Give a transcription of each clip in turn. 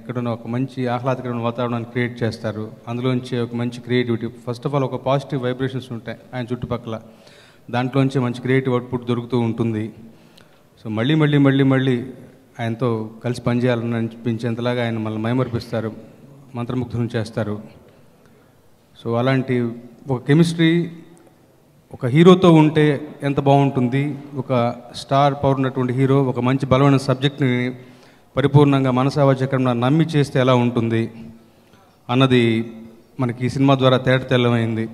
ఎక్కడనో ఒక మంచి ఆహ్లాదకరమైన వాతావరణాన్ని క్రియేట్ చేస్తారు అందులోంచి ఒక మంచి క్రియేటివిటీ ఫస్ట్ ఆఫ్ ఆల్ ఒక పాజిటివ్ వైబ్రేషన్స్ ఉంటాయి ఆయన చుట్టుపక్కల దాంట్లోంచి మంచి క్రియేటివ్ అవుట్పుట్ దొరుకుతూ ఉంటుంది సో మళ్ళీ మళ్ళీ మళ్ళీ మళ్ళీ ఆయనతో కలిసి పనిచేయాలని అనిపించేంతలాగా ఆయన మనల్ని మైమర్పిస్తారు మంత్రముగ్ధులను చేస్తారు సో అలాంటి ఒక కెమిస్ట్రీ ఒక హీరోతో ఉంటే ఎంత బాగుంటుంది ఒక స్టార్ పవర్ ఉన్నటువంటి హీరో ఒక మంచి బలమైన సబ్జెక్ట్ని పరిపూర్ణంగా మనసావాచకరంగా నమ్మి చేస్తే ఎలా ఉంటుంది అన్నది మనకి ఈ సినిమా ద్వారా తేట తెల్లమైంది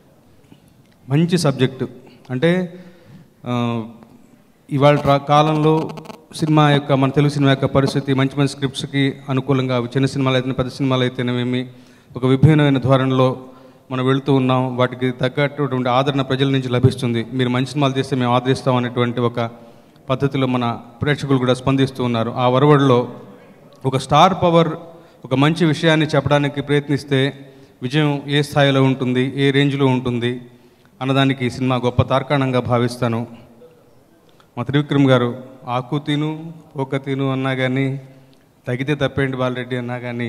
మంచి సబ్జెక్టు అంటే ఆ, ఇవాళ ట్రా- కాలంలో సినిమా యొక్క మన తెలుగు సినిమా యొక్క పరిస్థితి మంచి మంచి స్క్రిప్ట్స్కి అనుకూలంగా అవి చిన్న సినిమాలు అయితే పెద్ద సినిమాలు అయితేనేమి ఒక విభిన్నమైన ధోరణిలో మనం వెళుతూ ఉన్నాం వాటికి తగ్గటువంటి ఆదరణ ప్రజల నుంచి లభిస్తుంది మీరు మంచి సినిమాలు చేస్తే మేము ఆదరిస్తాం అనేటువంటి ఒక పద్ధతిలో మన ప్రేక్షకులు కూడా స్పందిస్తూ ఉన్నారు ఆ వరవడిలో ఒక స్టార్ పవర్ ఒక మంచి విషయాన్ని చెప్పడానికి ప్రయత్నిస్తే విజయం ఏ స్థాయిలో ఉంటుంది ఏ రేంజ్లో ఉంటుంది అన్నదానికి ఈ సినిమా గొప్ప తార్కాణంగా భావిస్తాను మా త్రివిక్రమ్ గారు ఆకు తిను పోక తిను అన్నా కానీ తగితే తప్పేంటి బాలరెడ్డి అన్నా కానీ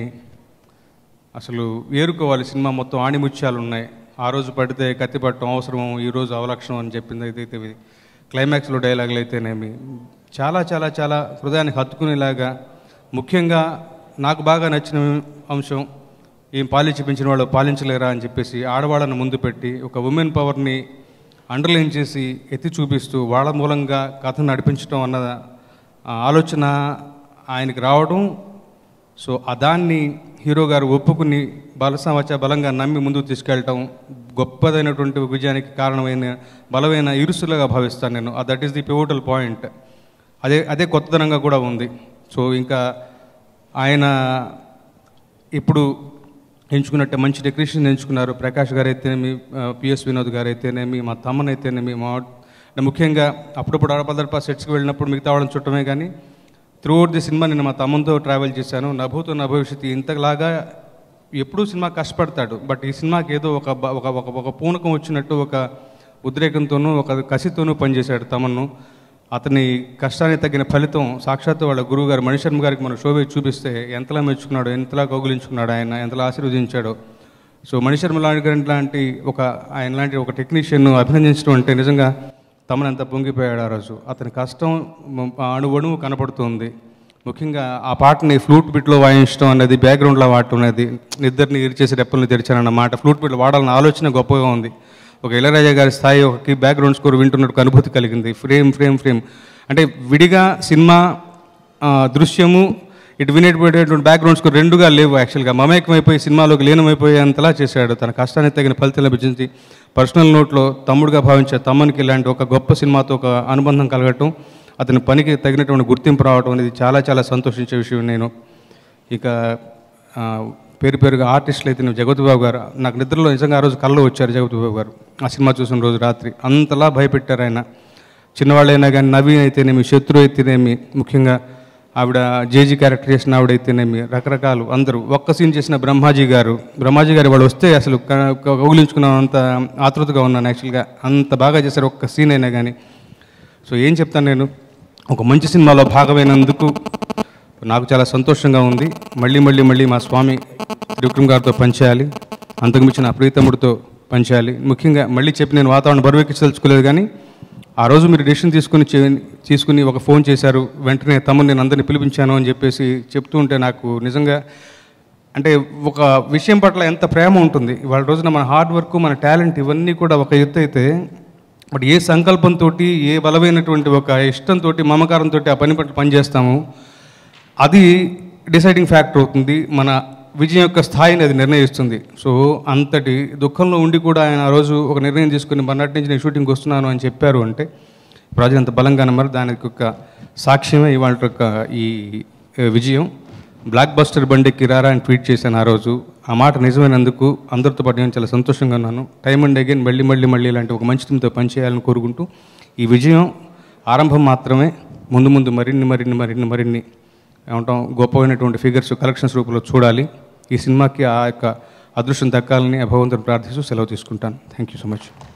అసలు ఏరుకోవాలి సినిమా మొత్తం ఆణిముత్యాలు ఉన్నాయి ఆ రోజు పడితే కత్తి పట్టడం అవసరం ఈ రోజు అవలక్షణం అని చెప్పింది అయితే ఇది క్లైమాక్స్లో డైలాగులు అయితేనేమి చాలా చాలా చాలా హృదయానికి హత్తుకునేలాగా ముఖ్యంగా నాకు బాగా నచ్చిన అంశం ఏం పాలించి పెంచిన వాళ్ళు పాలించలేరా అని చెప్పేసి ఆడవాళ్ళని ముందు పెట్టి ఒక ఉమెన్ పవర్ని అండర్లైన్ చేసి ఎత్తి చూపిస్తూ వాళ్ళ మూలంగా కథను నడిపించడం అన్న ఆ ఆలోచన ఆయనకి రావడం సో ఆ దాన్ని హీరో గారు ఒప్పుకుని బలసమచ బలంగా నమ్మి ముందుకు తీసుకెళ్ళటం గొప్పదైనటువంటి విజయానికి కారణమైన బలమైన ఇరుసులుగా భావిస్తాను నేను that is the pivotal point అదే అదే కొత్తదనంగా కూడా ఉంది సో ఇంకా ఆయన ఇప్పుడు ఎంచుకున్నట్టే మంచి టెక్నీషియన్ ఎంచుకున్నారు ప్రకాష్ గారు అయితేనేమి పిఎస్ వినోద్ గారు అయితేనేమి మా తమ్మన్ అయితేనేమి మా అంటే ముఖ్యంగా అప్పుడప్పుడు అడపదడప సెట్స్కి వెళ్ళినప్పుడు మిగతా వాళ్ళని చుట్టమే కానీ త్రూ అవుట్ ది సినిమా నేను మా తమ్ముతో ట్రావెల్ చేశాను నభూతో నా భవిష్యత్తు ఇంతలాగా ఎప్పుడూ సినిమా కష్టపడతాడు బట్ ఈ సినిమాకి ఏదో ఒక బ- ఒక ఒక ఒక పూనకం వచ్చినట్టు ఒక ఉద్రేకంతోనూ ఒక కసితోనూ పనిచేశాడు తమను అతని కష్టానికి తగిన ఫలితం సాక్షాత్తు వాళ్ళ గురువు గారు మణిశర్మ గారికి మన షో వేసి చూపిస్తే ఎంతలా మెచ్చుకున్నాడో ఎంతలా కౌగులించుకున్నాడు ఆయన ఎంతలా ఆశీర్వదించాడో సో మణిశర్మ లాంటి లాంటి ఒక ఆయన లాంటి ఒక టెక్నీషియన్ అభినందించడం అంటే నిజంగా తమను ఎంత పొంగిపోయాడు ఆ రోజు అతని కష్టం మ- అణువణువు కనపడుతుంది ముఖ్యంగా ఆ పాటని ఫ్లూట్ బిట్లో వాయించడం అనేది బ్యాక్గ్రౌండ్లో వాడటం అనేది నిద్రని ఇరిచేసి రెప్పల్ని తెరిచానన్న మాట ఫ్లూట్ బిట్ వాడాలన్న ఆలోచన గొప్పగా ఉంది ఒక ఇళరాజా గారి స్థాయి ఒక బ్యాక్గ్రౌండ్ స్కోర్ వింటున్నట్టు అనుభూతి కలిగింది ఫ్రేమ్ ఫ్రేమ్ ఫ్రేమ్ అంటే విడిగా సినిమా ఆ, దృశ్యము ఇటు వినేటటువంటి బ్యాక్గ్రౌండ్ స్కోర్ రెండుగా లేవు యాక్చువల్గా మమేకమైపోయి సినిమాలోకి లీనమైపోయేంతలా చేశాడు తన కష్టానికి తగిన ఫలితం లభించింది పర్సనల్ నోట్లో తమ్ముడుగా భావించే తమ్మనికి ఇలాంటి ఒక గొప్ప సినిమాతో ఒక అనుబంధం కలగటం అతని పనికి తగినటువంటి గుర్తింపు రావడం అనేది చాలా చాలా సంతోషించే విషయం నేను ఇక ఆ, పేరు పేరుగా ఆర్టిస్టులు అయితే నేను జగపతి బాబు గారు నాకు నిద్రలో నిజంగా ఆ రోజు కళ్ళు వచ్చారు జగపతి బాబు గారు ఆ సినిమా చూసిన రోజు రాత్రి అంతలా భయపెట్టారు ఆయన చిన్నవాళ్ళైనా కానీ నవీన్ అయితేనేమి శత్రు అయితేనేమి ముఖ్యంగా ఆవిడ జేజీ క్యారెక్టర్ చేసిన ఆవిడ అయితేనేమి రకరకాలు అందరూ ఒక్క సీన్ చేసిన బ్రహ్మాజీ గారు బ్రహ్మాజీ గారు వాళ్ళు వస్తే అసలు క- క- కౌగిలించుకున్నంత ఆతృతగా ఉన్నాను యాక్చువల్గా అంత బాగా చేశారు ఒక్క సీన్ అయినా కానీ సో ఏం చెప్తాను నేను ఒక మంచి సినిమాలో భాగమైనందుకు నాకు చాలా సంతోషంగా ఉంది మళ్ళీ మళ్ళీ మళ్ళీ మా స్వామి త్రివిక్రమ్ గారితో పనిచేయాలి అంతకుమించిన ప్రీతముడితో పనిచేయాలి ముఖ్యంగా మళ్ళీ చెప్పి నేను వాతావరణం బరువెక్కించదలుచుకోలేదు కానీ ఆ రోజు మీరు డెసిషన్ తీసుకుని చే- తీసుకుని ఒక ఫోన్ చేశారు వెంటనే తమ్ముని నేను అందరిని పిలిపించాను అని చెప్పేసి చెప్తూ ఉంటే నాకు నిజంగా అంటే ఒక విషయం పట్ల ఎంత ప్రేమ ఉంటుంది ఇవాళ రోజున మన హార్డ్ వర్క్ మన టాలెంట్ ఇవన్నీ కూడా ఒక ఎత్తు అయితే బట్ ఏ సంకల్పంతో ఏ బలమైనటువంటి ఒక ఇష్టంతో మమకారంతో ఆ పని పట్ల పనిచేస్తాము అది డిసైడింగ్ ఫ్యాక్టర్ అవుతుంది మన విజయం యొక్క స్థాయిని అది నిర్ణయిస్తుంది సో అంతటి దుఃఖంలో ఉండి కూడా ఆయన ఆ రోజు ఒక నిర్ణయం తీసుకుని మర్నాటి నుంచి నేను షూటింగ్కి వస్తున్నాను అని చెప్పారు అంటే ప్రాజెక్ట్ అంత బలంగా నమ్మరు దానికి ఒక సాక్ష్యమే ఇవాళ యొక్క ఈ ఏ, విజయం బ్లాక్ బస్టర్ బండికి రారా అని ట్వీట్ చేశాను ఆ రోజు ఆ మాట నిజమైనందుకు అందరితో పాటు నేను చాలా సంతోషంగా ఉన్నాను టైం అండ్ అగైన్ మళ్ళీ మళ్ళీ మళ్ళీ ఇలాంటి ఒక మంచి టీంతో పనిచేయాలని కోరుకుంటూ ఈ విజయం ఆరంభం మాత్రమే ముందు ముందు మరిన్ని మరిన్ని మరిన్ని మరిన్ని ఏమంటాం గొప్పమైనటువంటి ఫిగర్స్ కలెక్షన్స్ రూపంలో చూడాలి ఈ సినిమాకి ఆ యొక్క అదృష్టం దక్కాలని ఆ భగవంతుని ప్రార్థిస్తూ సెలవు తీసుకుంటాను థ్యాంక్ యూ సో మచ్